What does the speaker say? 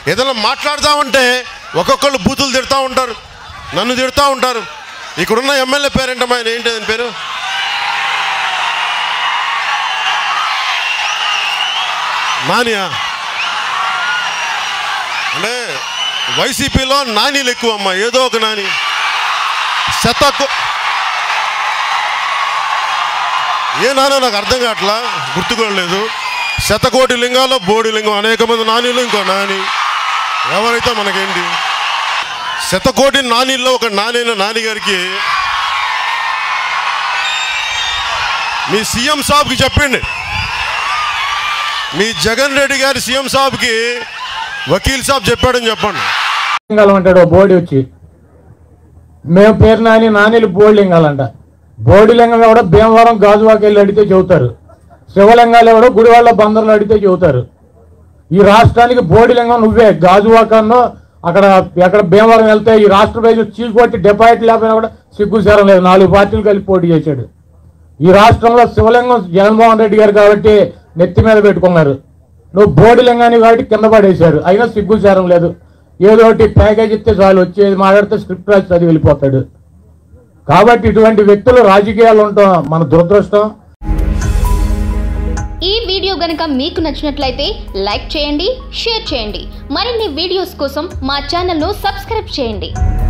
ఏదైనా మాట్లాడదామంటే ఒక్కొక్కళ్ళు బూతులు తిడతా ఉంటారు నన్ను తిడతా ఉంటారు ఇక్కడున్న ఎమ్మెల్యే పేరేంటమ్మా ఆయన ఏంటి ఆయన పేరు నానియా అంటే వైసీపీలో నానీలు ఎక్కువ అమ్మా ఏదో ఒక నాని శతకు ఏ నానో నాకు అర్థం కావట్లా గుర్తుకోలేదు శతకోటి లింగాల్లో బోడి లింగం అనేక మంది నానీలు ఇంకో నాని ఎవరైతే మనకేంటి శతకోటి నానీల్లో ఒక నానైన నాని గారికి మీ సీఎం సాబ్కి చెప్పండి మీ జగన్ రెడ్డి గారి సీఎం సాబ్కి వకీల్ సాబ్ చెప్పాడని చెప్పండి లింగాలు అంటాడు ఓ బోడి వచ్చి మేము పేరు నాని నానిలు బోడి లింగాలంట బోడి లింగం ఎవడో భీమవరం గాజువాకి వెళ్ళి అడిగితే చెబుతారు శివలింగాలు ఎవడో గుడివాళ్ళ బందర్లో అడిగితే చెబుతారు ఈ రాష్ట్రానికి బోడి లింగం నువ్వే గాజువాకన్నో అక్కడ ఎక్కడ భీమవరం వెళ్తే ఈ రాష్ట్ర ప్రజలు చీకొట్టి డిపాజిట్ లేకపోయినా కూడా సిగ్గుసారం లేదు నాలుగు పార్టీలు కలిపి పోటీ చేశాడు ఈ రాష్ట్రంలో శివలింగం జగన్మోహన్ రెడ్డి గారు కాబట్టి నెత్తి మీద పెట్టుకున్నారు నువ్వు బోడి లింగాన్ని కాబట్టి కింద పడేశారు అయినా సిగ్గుచారం లేదు ఏదో ఒకటి ప్యాకేజ్ ఇస్తే చాలు వచ్చేది మాట్లాడితే స్క్రిప్ట్ రాసి చదివి వెళ్ళిపోతాడు కాబట్టి ఇటువంటి వ్యక్తులు రాజకీయాలు ఉండటం మన దురదృష్టం ఈ వీడియో గనుక మీకు నచ్చినట్లయితే లైక్ చేయండి షేర్ చేయండి మరిన్ని వీడియోస్ కోసం మా ఛానల్ను సబ్స్క్రైబ్ చేయండి